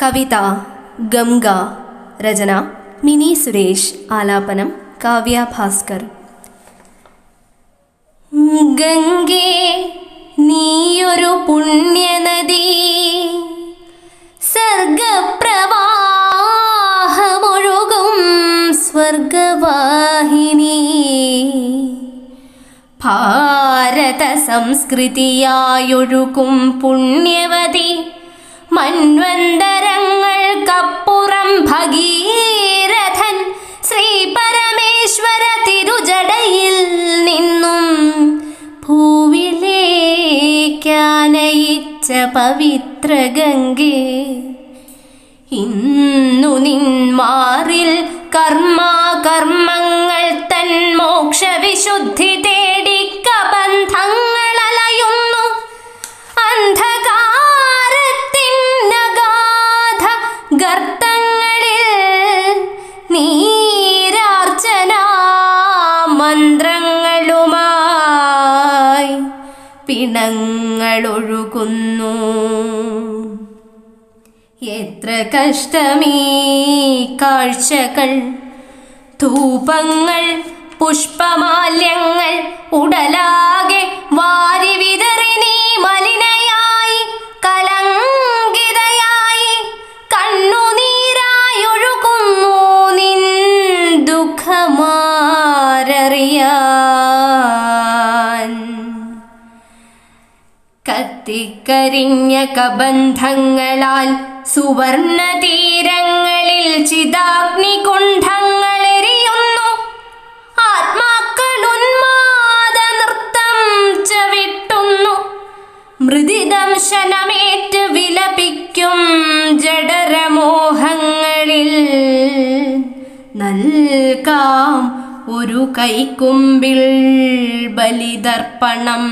കവിത ഗംഗ രചന മിനി സുരേഷ് ആലാപനം കാവ്യ ഭാസ്കർ ഗംഗേ നീയൊരു പുണ്യനദി സർഗപ്രവാഹമൊഴുകും സ്വർഗവാഹിനി ഭാരത സംസ്കൃതിയായൊഴുകും പുണ്യവതി മന്വന്തരങ്ങൾക്കപ്പുറം ഭഗീരഥൻ ശ്രീ പരമേശ്വര തിരുജടയിൽ നിന്നും ഭൂവിലേക്കാനയിച്ച പവിത്ര ഗംഗേ ഇന്നു നിന്മാറിൽ കർമാകർമ്മങ്ങൾ തൻ മോക്ഷവിശുദ്ധി തേടി കബന്ധങ്ങളലയുന്നു അന്ധകാരത്തിനഗാധ ഗർത്തങ്ങളിൽ നീരാർച്ചന മന്ത്രങ്ങളുമായി പിണങ്ങളൊഴുകുന്നു എത്ര കഷ്ടമീ കാഴ്ചകൾ ധൂപങ്ങൾ പുഷ്പമാല്യങ്ങൾ ഉടലാകെ വാരി വിതറി നീ മലിനയായി കലങ്കിതയായി കണ്ണുനീരായൊഴുകുന്നു നിൻ ദുഃഖമാരറിയാൻ കത്തിക്കരിഞ്ഞ കബന്ധങ്ങളാൽ സുവർണ തീരങ്ങളിൽ ചിതാഗ്നികുണ്ഠങ്ങളെരിയുന്നു ആത്മാക്കൾ ഉന്മാദ നൃത്തം ചവിട്ടുന്നു മൃദിദംശനമേറ്റ് വിലപിക്കും ജഡരമോഹങ്ങളിൽ നൽകാം ഒരു കൈക്കുമ്പിൾ ബലിതർപ്പണം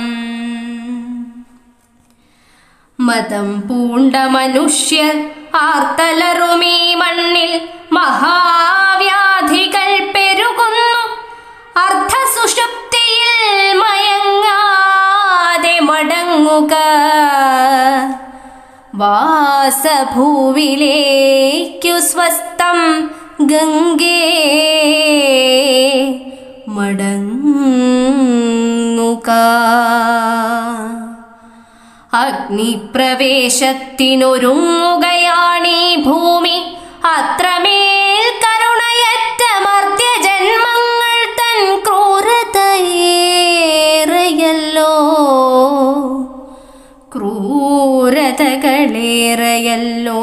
മതം പൂണ്ട മനുഷ്യർ ആർത്തലറുമീ മണ്ണിൽ മഹാവ്യാധികൾ പെരുകുന്നു അർദ്ധസുഷുപ്തിയിൽ മയങ്ങാതെ മടങ്ങുക വാസഭൂവിലേക്കു സ്വസ്ഥം ഗംഗേ മടങ്ങുക അഗ്നിപ്രവേശത്തിനൊരുങ്ങുകയാണീ ഭൂമി അത്രമേൽ കരുണയറ്റ മർത്യജന്മങ്ങൾ തൻ ക്രൂരതയേറെയല്ലോ ക്രൂരതകളേറെയല്ലോ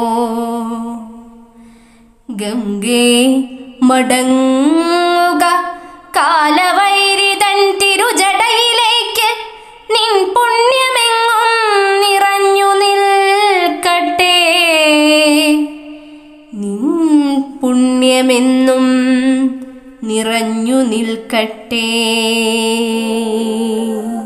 ഗംഗേ മടങ്ങുക കാലവൈരി തൻ തിരുജടയിലേക്ക് നിൻ പുണ്യമെങ്ങും നിറഞ്ഞു നിൽക്കട്ടെ നിൻ പുണ്യമെന്നും നിറഞ്ഞു നിൽക്കട്ടെ